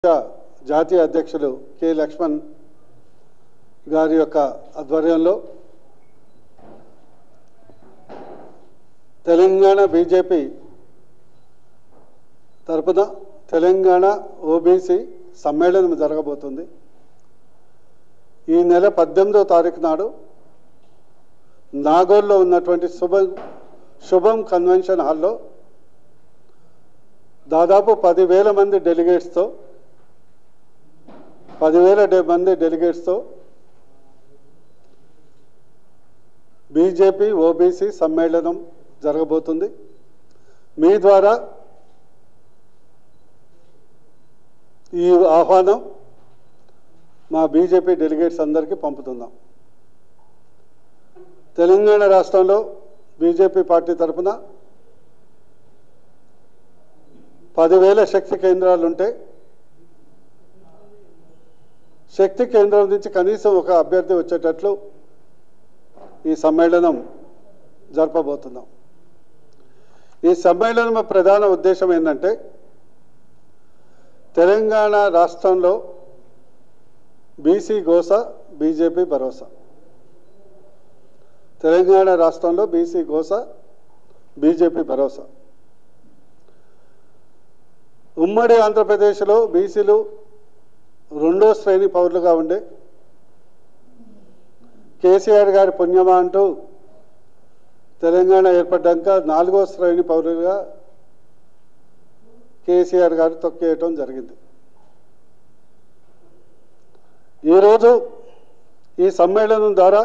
జాతీయ అధ్యక్షులు కె లక్ష్మణ్ గారి యొక్క ఆధ్వర్యంలో తెలంగాణ బీజేపీ తరపున తెలంగాణ ఓబీసీ సమ్మేళనం జరగబోతుంది ఈ నెల పద్దెనిమిదో తారీఖు నాడు నాగోల్లో ఉన్నటువంటి శుభం శుభం కన్వెన్షన్ హాల్లో దాదాపు పదివేల మంది డెలిగేట్స్తో పదివేల డె- మంది డెలిగేట్స్తో బీజేపీ ఓబీసీ సమ్మేళనం జరగబోతుంది మీ ద్వారా ఈ ఆహ్వానం మా బీజేపీ డెలిగేట్స్ అందరికీ పంపుతున్నాం తెలంగాణ రాష్ట్రంలో బీజేపీ పార్టీ తరఫున పదివేల శక్తి కేంద్రాలు ఉంటే శక్తి కేంద్రం నుంచి కనీసం ఒక అభ్యర్థి వచ్చేటట్లు ఈ సమ్మేళనం జరపబోతున్నాం ఈ సమ్మేళనం ప్రధాన ఉద్దేశం ఏంటంటే తెలంగాణ రాష్ట్రంలో బీసీ గోస బీజేపీ భరోసా తెలంగాణ రాష్ట్రంలో బీసీ గోస బీజేపీ భరోసా ఉమ్మడి ఆంధ్రప్రదేశ్లో బీసీలు రెండో శ్రేణి పౌరులుగా ఉండే కేసీఆర్ గారి పుణ్యమా అంటూ తెలంగాణ ఏర్పడ్డాక నాలుగో శ్రేణి పౌరులుగా కేసీఆర్ గారు తొక్కేయటం జరిగింది ఈరోజు ఈ సమ్మేళనం ద్వారా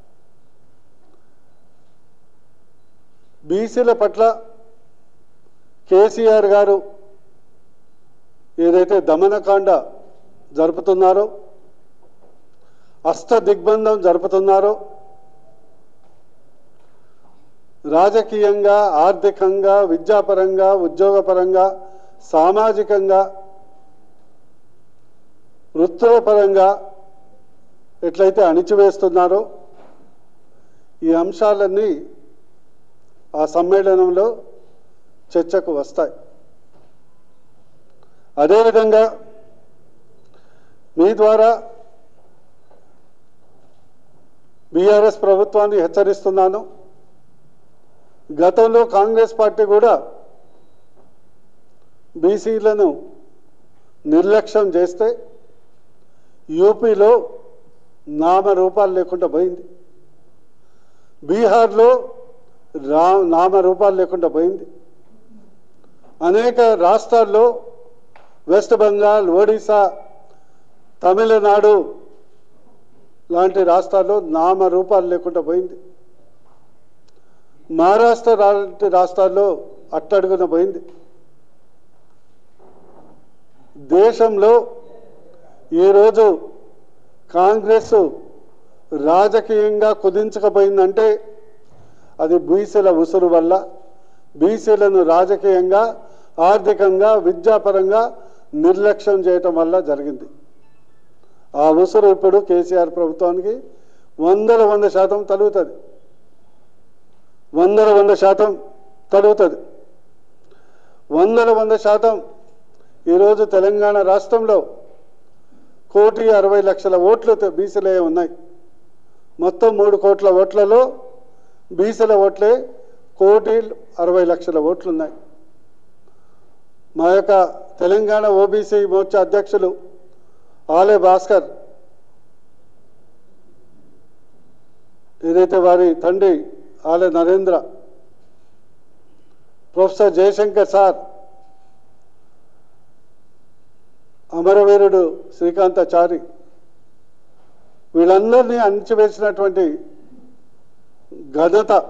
బీసీల పట్ల కేసీఆర్ గారు ఏదైతే దమనకాండ జరుపుతున్నారో అష్ట దిగ్బంధం జరుపుతున్నారో రాజకీయంగా ఆర్థికంగా విద్యాపరంగా ఉద్యోగపరంగా సామాజికంగా వృత్తుల పరంగా ఎట్లయితే అణిచివేస్తున్నారో ఈ అంశాలన్నీ ఆ సమ్మేళనంలో చర్చకు వస్తాయి అదేవిధంగా మీ ద్వారా బీఆర్ఎస్ ప్రభుత్వాన్ని హెచ్చరిస్తున్నాను గతంలో కాంగ్రెస్ పార్టీ కూడా బీసీలను నిర్లక్ష్యం చేస్తే యూపీలో నామరూపాలు లేకుండా పోయింది బీహార్లో రా నామరూపాలు లేకుండా పోయింది అనేక రాష్ట్రాల్లో వెస్ట్ బెంగాల్ ఒడిశా తమిళనాడు లాంటి రాష్ట్రాల్లో నామరూపాలు లేకుండా పోయింది మహారాష్ట్ర లాంటి రాష్ట్రాల్లో అట్టడుగున పోయింది దేశంలో ఈరోజు కాంగ్రెస్ రాజకీయంగా కుదించకపోయిందంటే అది బీసీల ఉసురు వల్ల బీసీలను రాజకీయంగా ఆర్థికంగా విద్యాపరంగా నిర్లక్ష్యం చేయటం వల్ల జరిగింది ఆ ఉసురు ఇప్పుడు కేసీఆర్ ప్రభుత్వానికి వందల వంద శాతం తలుగుతుంది వందల వంద శాతం తలుగుతుంది వందల వంద శాతం ఈరోజు తెలంగాణ రాష్ట్రంలో కోటి అరవై లక్షల ఓట్లు తె- బీసీలే ఉన్నాయి మొత్తం మూడు కోట్ల ఓట్లలో బీసీల ఓట్లే కోటి అరవై లక్షల ఓట్లు ఉన్నాయి మా యొక్క తెలంగాణ ఓబీసీ మోర్చా అధ్యక్షులు ఆలే భాస్కర్ ఏదైతే వారి తండ్రి ఆలే నరేంద్ర ప్రొఫెసర్ జయశంకర్ సార్ అమరవీరుడు శ్రీకాంతాచారి వీళ్ళందరినీ అణిచివేసినటువంటి ఘనత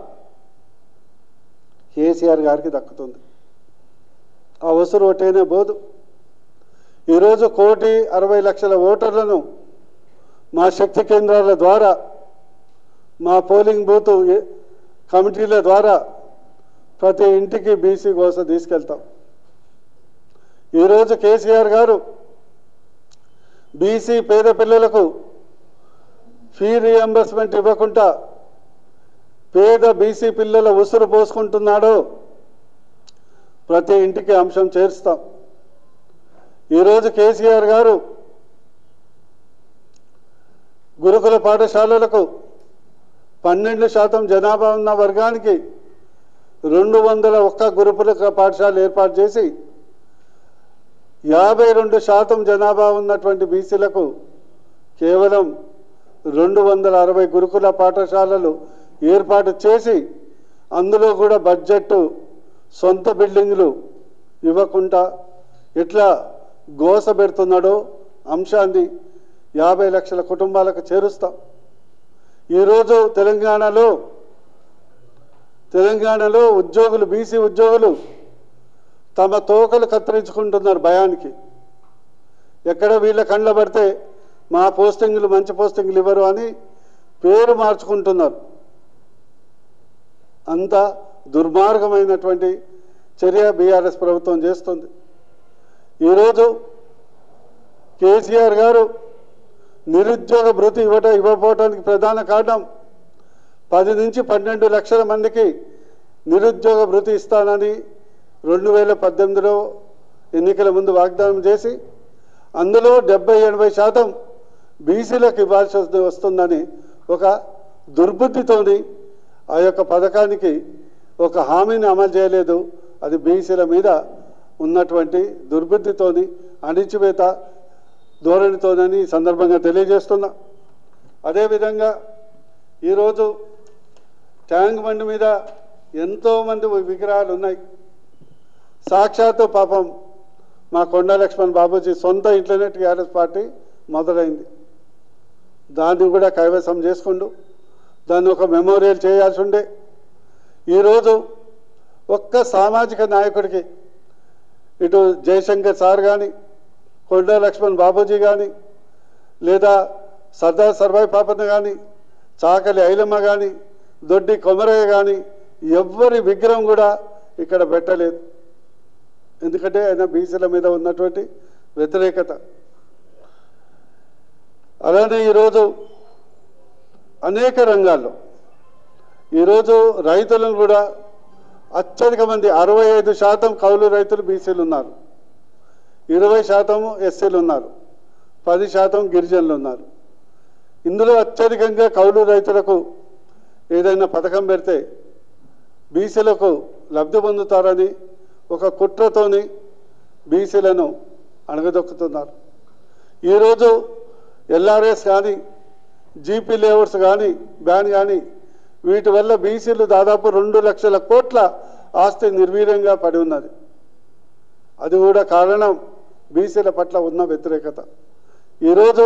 కేసీఆర్ గారికి దక్కుతుంది ఆ ఉసురు ఒకటేనే బోదు ఈరోజు కోటి అరవై లక్షల ఓటర్లను మా శక్తి కేంద్రాల ద్వారా మా పోలింగ్ బూత్ ఏ- కమిటీల ద్వారా ప్రతి ఇంటికి బీసీ కోసం తీసుకెళ్తాం ఈరోజు కేసీఆర్ గారు బీసీ పేద పిల్లలకు ఫీ రియంబర్స్మెంట్ ఇవ్వకుండా పేద బీసీ పిల్లల ఉసురు పోసుకుంటున్నాడో ప్రతి ఇంటికి అంశం చేరుస్తాం ఈరోజు కేసీఆర్ గారు గురుకుల పాఠశాలలకు పన్నెండు శాతం జనాభా ఉన్న వర్గానికి రెండు వందల ఒక్క గురుకుల పాఠశాల ఏర్పాటు చేసి యాభై రెండు శాతం జనాభా ఉన్నటువంటి బీసీలకు కేవలం రెండు వందల అరవై గురుకుల పాఠశాలలు ఏర్పాటు చేసి అందులో కూడా బడ్జెట్ సొంత బిల్డింగ్లు ఇవ్వకుండా ఎట్లా గోస పెడుతున్నాడో అంశాన్ని యాభై లక్షల కుటుంబాలకు చేరుస్తాం ఈరోజు తెలంగాణలో తెలంగాణలో ఉద్యోగులు బీసీ ఉద్యోగులు తమ తోకలు కత్తిరించుకుంటున్నారు భయానికి ఎక్కడ వీళ్ళ కండ్ల పడితే మా పోస్టింగ్లు మంచి పోస్టింగ్లు ఇవ్వరు అని పేరు మార్చుకుంటున్నారు అంత దుర్మార్గమైనటువంటి చర్య బీఆర్ఎస్ ప్రభుత్వం చేస్తుంది ఈరోజు కేసీఆర్ గారు నిరుద్యోగ భృతి ఇవ్వట ఇవ్వకపోవటానికి ప్రధాన కారణం పది నుంచి పన్నెండు లక్షల మందికి నిరుద్యోగ భృతి ఇస్తానని రెండు వేల పద్దెనిమిదిలో ఎన్నికల ముందు వాగ్దానం చేసి అందులో డెబ్బై ఎనభై శాతం బీసీలకు ఇవ్వాల్సి వస్తు- వస్తుందని ఒక దుర్బుద్ధితోని ఆ యొక్క పథకానికి ఒక హామీని అమలు చేయలేదు అది బీసీల మీద ఉన్నటువంటి దుర్బుద్ధితోని అణిచివేత ధోరణితోనని ఈ సందర్భంగా తెలియజేస్తున్నా అదేవిధంగా ఈరోజు ట్యాంక్ బండి మీద ఎంతోమంది విగ్రహాలు ఉన్నాయి సాక్షాత్తు పాపం మా కొండ లక్ష్మణ్ బాబూజీ సొంత ఇంట్లోనే టీఆర్ఎస్ పార్టీ మొదలైంది దాన్ని కూడా కైవసం చేసుకుంటూ దాన్ని ఒక మెమోరియల్ చేయాల్సి ఉండే ఈరోజు ఒక్క సామాజిక నాయకుడికి ఇటు జయశంకర్ సార్ కానీ కొండ లక్ష్మణ్ బాబూజీ కానీ లేదా సర్దార్ సర్వాయి పాపన్న కానీ చాకలి ఐలమ్మ కానీ దొడ్డి కొమరయ్య కానీ ఎవ్వరి విగ్రహం కూడా ఇక్కడ పెట్టలేదు ఎందుకంటే ఆయన బీసీల మీద ఉన్నటువంటి వ్యతిరేకత అలానే ఈరోజు అనేక రంగాల్లో ఈరోజు రైతులను కూడా అత్యధిక మంది అరవై ఐదు శాతం కౌలు రైతులు బీసీలు ఉన్నారు ఇరవై శాతం ఎస్సీలు ఉన్నారు పది శాతం గిరిజనులు ఉన్నారు ఇందులో అత్యధికంగా కౌలు రైతులకు ఏదైనా పథకం పెడితే బీసీలకు లబ్ధి పొందుతారని ఒక కుట్రతోని బీసీలను అణగదొక్కుతున్నారు ఈరోజు ఎల్ఆర్ఎస్ కానీ జీపీ లేఅవుట్స్ కానీ బ్యాన్ కానీ వీటి వల్ల బీసీలు దాదాపు రెండు లక్షల కోట్ల ఆస్తి నిర్వీర్యంగా పడి ఉన్నది అది కూడా కారణం బీసీల పట్ల ఉన్న వ్యతిరేకత ఈరోజు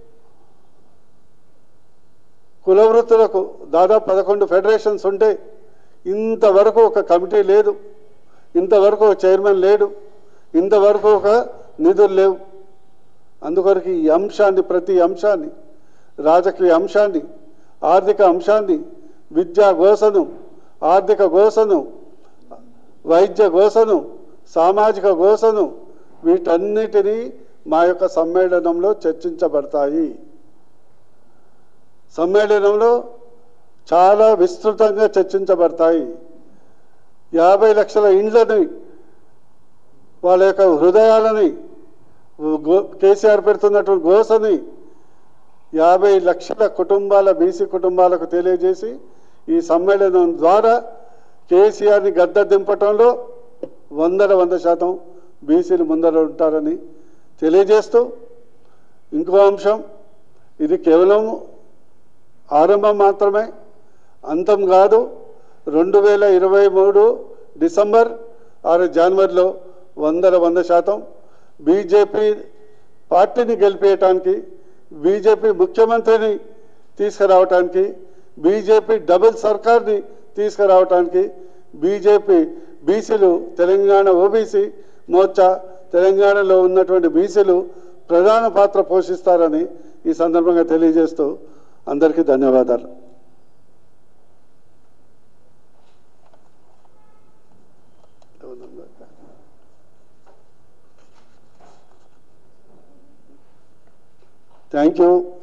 కుల వృత్తులకు దాదాపు పదకొండు ఫెడరేషన్స్ ఉంటే ఇంతవరకు ఒక కమిటీ లేదు ఇంతవరకు ఒక చైర్మన్ లేడు ఇంతవరకు ఒక నిధులు లేవు అందుకొరకు ఈ అంశాన్ని ప్రతి అంశాన్ని రాజకీయ అంశాన్ని ఆర్థిక అంశాన్ని విద్యా గోసను ఆర్థిక గోసను వైద్య గోసను సామాజిక గోసను వీటన్నిటినీ మా యొక్క సమ్మేళనంలో చర్చించబడతాయి సమ్మేళనంలో చాలా విస్తృతంగా చర్చించబడతాయి యాభై లక్షల ఇండ్లని వాళ్ళ యొక్క హృదయాలని గో కేసీఆర్ పెడుతున్నటువంటి గోసని యాభై లక్షల కుటుంబాల బీసీ కుటుంబాలకు తెలియజేసి ఈ సమ్మేళనం ద్వారా కేసీఆర్ని గద్ద దింపటంలో వందల వంద శాతం బీసీలు ముందర ఉంటారని తెలియజేస్తూ ఇంకో అంశం ఇది కేవలం ఆరంభం మాత్రమే అంతం కాదు రెండు వేల ఇరవై మూడు డిసెంబర్ ఆరు జనవరిలో వందల వంద శాతం బీజేపీ పార్టీని గెలిపేయటానికి బీజేపీ ముఖ్యమంత్రిని తీసుకురావటానికి బీజేపీ డబుల్ సర్కార్ని తీసుకురావటానికి బీజేపీ బీసీలు తెలంగాణ ఓబీసీ మోర్చా తెలంగాణలో ఉన్నటువంటి బీసీలు ప్రధాన పాత్ర పోషిస్తారని ఈ సందర్భంగా తెలియజేస్తూ అందరికీ ధన్యవాదాలు థ్యాంక్ యూ